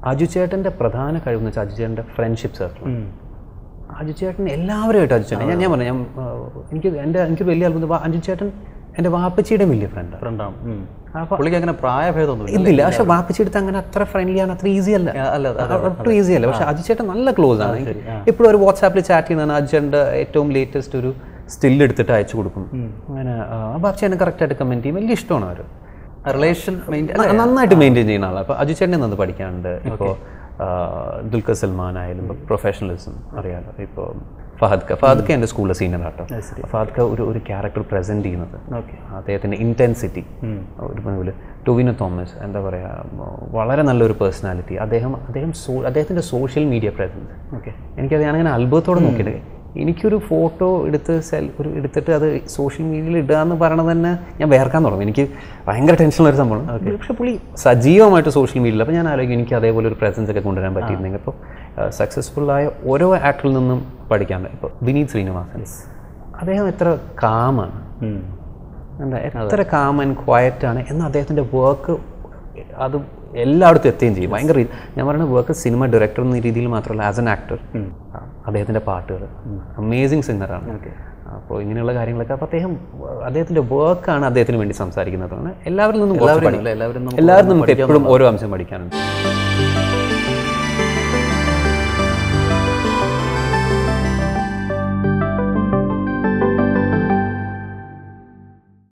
അജു ചേട്ടൻ്റെ പ്രധാന കഴിവെന്ന് വെച്ചാൽ അജു ചേട്ടൻ്റെ ഫ്രണ്ട്ഷിപ്പ് സർക്കിൾ അജു ചേട്ടൻ എല്ലാവരുമായിട്ട് അജു ചേട്ടൻ ഞാൻ ഞാൻ പറഞ്ഞു ഞാൻ ആ, എനിക്ക് എൻ്റെ എനിക്ക് വലിയ അത്ഭുതം വാ- അജു ചേട്ടൻ എൻ്റെ വാപ്പച്ചിയുടെ വലിയ ഫ്രണ്ടാണ് ഫ്രണ്ടാണ് അപ്പോൾ പുള്ളിക്ക് അങ്ങനെ പ്രായഭേദമൊന്നുമില്ല ഇല്ലില്ല പക്ഷെ വാപ്പച്ചി എടുത്ത് അങ്ങനെ അത്ര ഫ്രണ്ട്ലി ആണ് അത്ര ഈസി അല്ല അല്ല അതെ ഒട്ടും ഈസി അല്ല പക്ഷെ അജു ചേട്ടൻ നല്ല ക്ലോസ് ആണ് ഇപ്പോഴും ഒരു വാട്സാപ്പിൽ ചാറ്റ് ചെയ്യുന്നതാണ് അജു ചേട്ടൻ്റെ ഏറ്റവും ലേറ്റസ്റ്റ് ഒരു സ്റ്റിൽ എടുത്തിട്ട് അയച്ചു കൊടുക്കും അങ്ങനെ ബാപ്പച്ചേട്ടൻ കറക്റ്റായിട്ട് കമൻറ്റ് ചെയ്യും വലിയ ഇഷ്ടമാണ് അവർ റിലേഷൻ ന- നന്നായിട്ട് മെയിൻറ്റെയിൻ ചെയ്യുന്ന ആളാണ് അപ്പോൾ അജു ചേട്ടനെ നിന്ന് പഠിക്കാനുണ്ട് ഇപ്പോൾ ദുൽഖർ സൽമാൻ ആയാലും പ്രൊഫഷണലിസം അറിയാലോ ഇപ്പോൾ ഫഹദ് ഖ ഫഹദ് ഖ എൻ്റെ സ്കൂളിലെ സീനിയർ ആട്ടോ ഫഹദ് ഖ ഒരു ഒരു ക്യാരക്ടർ പ്രസൻറ്റ് ചെയ്യുന്നത് ഓക്കെ അദ്ദേഹത്തിൻ്റെ ഇൻറ്റൻസിറ്റി ഒരു പോലെ ടൊവിനോ തോമസ് എന്താ പറയുക വളരെ നല്ലൊരു പേഴ്സണാലിറ്റി അദ്ദേഹം അദ്ദേഹം സോ അദ്ദേഹത്തിൻ്റെ സോഷ്യൽ മീഡിയ പ്രസൻസ് ഓക്കെ എനിക്കത് ഞാനങ്ങനെ അത്ഭുതത്തോടെ നോക്കിയിട്ട് എനിക്കൊരു ഫോട്ടോ എടുത്ത് സെൽ ഒരു എടുത്തിട്ട് അത് സോഷ്യൽ മീഡിയയിൽ ഇടുക എന്ന് പറയണത് തന്നെ ഞാൻ വേർക്കാൻ തുടങ്ങും എനിക്ക് ഭയങ്കര ടെൻഷനുള്ള ഒരു സംഭവമാണ് പക്ഷേ പുള്ളി സജീവമായിട്ട് സോഷ്യൽ മീഡിയയിൽ അപ്പോൾ ഞാൻ ആലോചിക്കും എനിക്ക് അതേപോലെ ഒരു പ്രസൻസ് ഒക്കെ കൊണ്ടുവരാൻ പറ്റിയിരുന്നെങ്കിൽ ഇപ്പോൾ സക്സസ്ഫുള്ളായ ഓരോ ആക്ടറിൽ നിന്നും പഠിക്കാനുണ്ട് ഇപ്പോൾ വിനീത് ശ്രീനിവാസൻ അദ്ദേഹം എത്ര കാമാണ് എന്താ എത്ര കാം ആൻഡ് ക്വയറ്റ് ആണ് എന്നാൽ അദ്ദേഹത്തിൻ്റെ വർക്ക് അത് എല്ലായിടത്തും എത്തുകയും ചെയ്യും ഭയങ്കര രീ- ഞാൻ പറയുന്ന വർക്ക് സിനിമ ഡയറക്ടർ എന്ന രീതിയിൽ മാത്രമല്ല ആസ് എൻ ആക്ടർ അദ്ദേഹത്തിൻ്റെ പാട്ടുകൾ അമേസിങ് സിംഗറാണ് അപ്പോൾ ഇങ്ങനെയുള്ള കാര്യങ്ങളൊക്കെ അപ്പോൾ അദ്ദേഹം അദ്ദേഹത്തിൻ്റെ വർക്കാണ് അദ്ദേഹത്തിന് വേണ്ടി സംസാരിക്കുന്നത് എല്ലാവരിൽ നിന്നും കുറച്ച് എല്ലാവരും പഠി- അല്ലേ? എല്ലാവരും നമുക്ക് എല്ലാവരും നമുക്ക് എപ്പോഴും ഓരോ അംശം പഠിക്കാനുണ്ട്